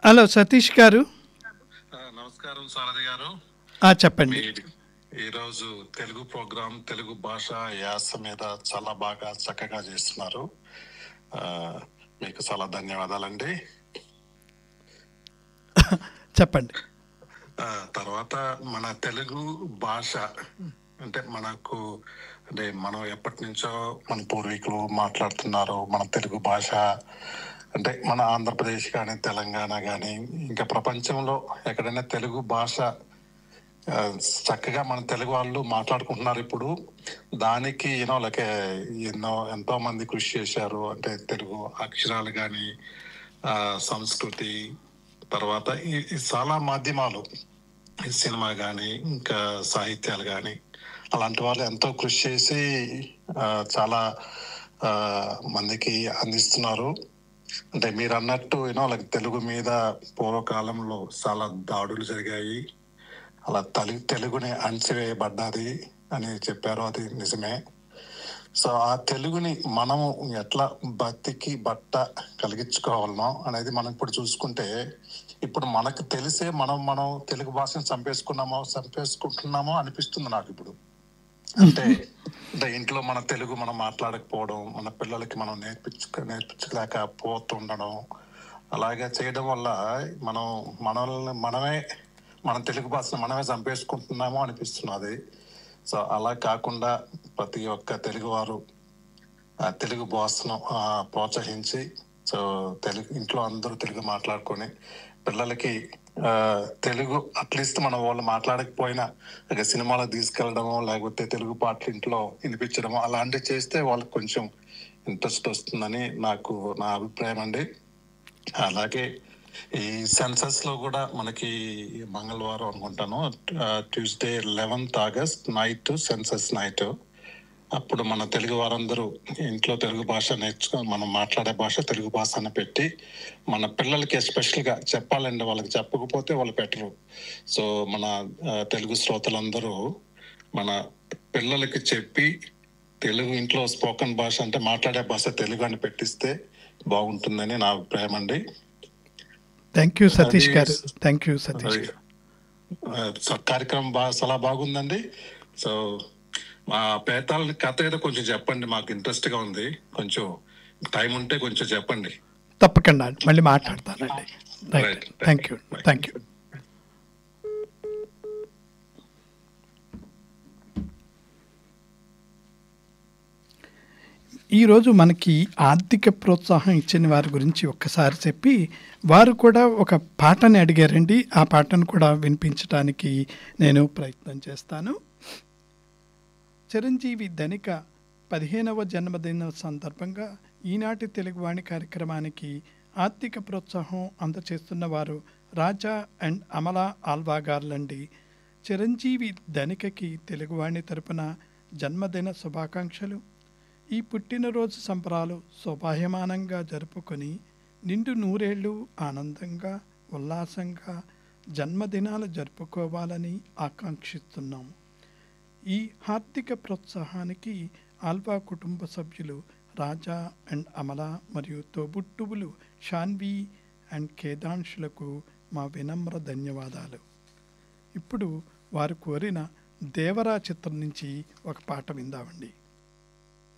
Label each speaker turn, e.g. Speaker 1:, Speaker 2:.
Speaker 1: Hello Satish గారు
Speaker 2: ఆ, నమస్కారం సారథి గారు
Speaker 1: ఆ, చెప్పండి
Speaker 2: మీ ఈరోజు తెలుగు ప్రోగ్రాం తెలుగు భాష యాస మీద చాలా బాగా చక్కగా చేస్తున్నారు ఆ, మీకు చాలా ధన్యవాదాలండి
Speaker 1: చెప్పండి
Speaker 2: ఆ, తర్వాత మన తెలుగు భాష అంటే మనకు అంటే మనం ఎప్పటి నుంచో మన పూర్వీకులు మాట్లాడుతున్నారు మన తెలుగు భాష అంటే మన ఆంధ్రప్రదేశ్ కానీ తెలంగాణ కానీ ఇంకా ప్రపంచంలో ఎక్కడైనా తెలుగు భాష ఆ, చక్కగా మన తెలుగు వాళ్ళు మాట్లాడుకుంటున్నారు ఇప్పుడు దానికి యూనో లైక్ ఎన్నో ఎంతో మంది కృషి చేశారు అంటే తెలుగు అక్షరాలు కానీ సంస్కృతి తర్వాత ఈ- ఈ చాలా మాధ్యమాలు ఈ సినిమా కానీ ఇంకా సాహిత్యాలు కానీ అలాంటి వాళ్ళు ఎంతో కృషి చేసి ఆ, చాలా ఆ, మందికి అందిస్తున్నారు అంటే మీరు అన్నట్టు యూనో లైక్ తెలుగు మీద పూర్వకాలంలో చాలా దాడులు జరిగాయి అలా తలి తెలుగుని అణచివేయబడ్డది అని చెప్పారు అది నిజమే సో ఆ తెలుగుని మనము ఎట్లా బతికి బట్ట కలిగించుకోవాలనో అనేది మనం ఇప్పుడు చూసుకుంటే ఇప్పుడు మనకు తెలిసే మనం మనం తెలుగు భాషను చంపేసుకున్నామో చంపేసుకుంటున్నామో అనిపిస్తుంది నాకు ఇప్పుడు అంటే అంటే ఇంట్లో మన తెలుగు మనం మాట్లాడకపోవడం మన పిల్లలకి మనం నేర్పించు నేర్పించలేకపోతుండడం అలాగే చేయడం వల్ల మనం మనల్ని మనమే మన తెలుగు భాషను మనమే చంపేసుకుంటున్నామో అనిపిస్తున్నది సో అలా కాకుండా ప్రతి ఒక్క తెలుగు వారు ఆ తెలుగు భాషను ఆ, ప్రోత్సహించి సో తెలుగు ఇంట్లో అందరూ తెలుగు మాట్లాడుకొని పిల్లలకి ఆ, తెలుగు అట్లీస్ట్ మన వాళ్ళు మాట్లాడకపోయినా ఇక సినిమాలో తీసుకెళ్ళడమో లేకపోతే తెలుగు పాటలు ఇంట్లో వినిపించడమో అలాంటివి చేస్తే వాళ్ళకి కొంచెం ఇంట్రెస్ట్ వస్తుందని నాకు నా అభిప్రాయం అండి అలాగే ఈ సెన్సస్ లో కూడా మనకి మంగళవారం అనుకుంటాను Tuesday eleventh August night census night అప్పుడు మన తెలుగు వారందరూ ఇంట్లో తెలుగు భాష నేర్చుకో మనం మాట్లాడే భాష తెలుగు భాష అని పెట్టి మన పిల్లలకి ఎస్పెషల్ గా చెప్పాలండి వాళ్ళకి చెప్పకపోతే వాళ్ళు పెట్టరు సో మన ఆ, తెలుగు శ్రోతలందరూ మన పిల్లలకి చెప్పి తెలుగు ఇంట్లో స్పోకన్ భాష అంటే మాట్లాడే భాష తెలుగు అని పెట్టిస్తే బాగుంటుందని నా అభిప్రాయం అండి
Speaker 1: థ్యాంక్ యూ సతీష్
Speaker 2: అది-
Speaker 1: గారు థ్యాంక్ యూ సతీష్
Speaker 2: అది,
Speaker 1: గారు
Speaker 2: ఆ, సో కార్యక్రమం బాగా చాలా బాగుందండి సో మా పేతాల కథ ఏదో కొంచెం చెప్పండి మాకు ఇంట్రెస్ట్ గా ఉంది కొంచెం టైం ఉంటే కొంచెం చెప్పండి
Speaker 1: తప్పకుండా మళ్ళీ మాట్లాడతానండి right
Speaker 2: Right.
Speaker 1: Thank you
Speaker 2: Right.
Speaker 1: Thank you ఈరోజు మనకి ఆర్థిక ప్రోత్సాహం ఇచ్చిన వారి గురించి ఒక్కసారి చెప్పి వారు కూడా ఒక పాటని అడిగారండి ఆ పాటను కూడా వినిపించడానికి నేను ప్రయత్నం చేస్తాను చిరంజీవి ధనిక పదిహేనవ జన్మదిన సందర్భంగా ఈనాటి తెలుగువాణి కార్యక్రమానికి ఆర్థిక ప్రోత్సాహం అందచేస్తున్న వారు రాజా అండ్ అమల ఆల్వా గార్లండి చిరంజీవి ధనికకి తెలుగువాణి తరపున జన్మదిన శుభాకాంక్షలు ఈ పుట్టినరోజు సంబరాలు శోభాయమానంగా జరుపుకొని నిండు నూరేళ్లు ఆనందంగా ఉల్లాసంగా జన్మదినాలు జరుపుకోవాలని ఆకాంక్షిస్తున్నాము ఈ ఆర్థిక ప్రోత్సాహానికి ఆల్వా కుటుంబ సభ్యులు రాజా అండ్ అమల మరియు తోబుట్టువులు షాన్వి అండ్ కేదాంశులకు మా వినమ్ర ధన్యవాదాలు ఇప్పుడు వారు కోరిన దేవరా చిత్రం నుంచి ఒక పాట విందామండి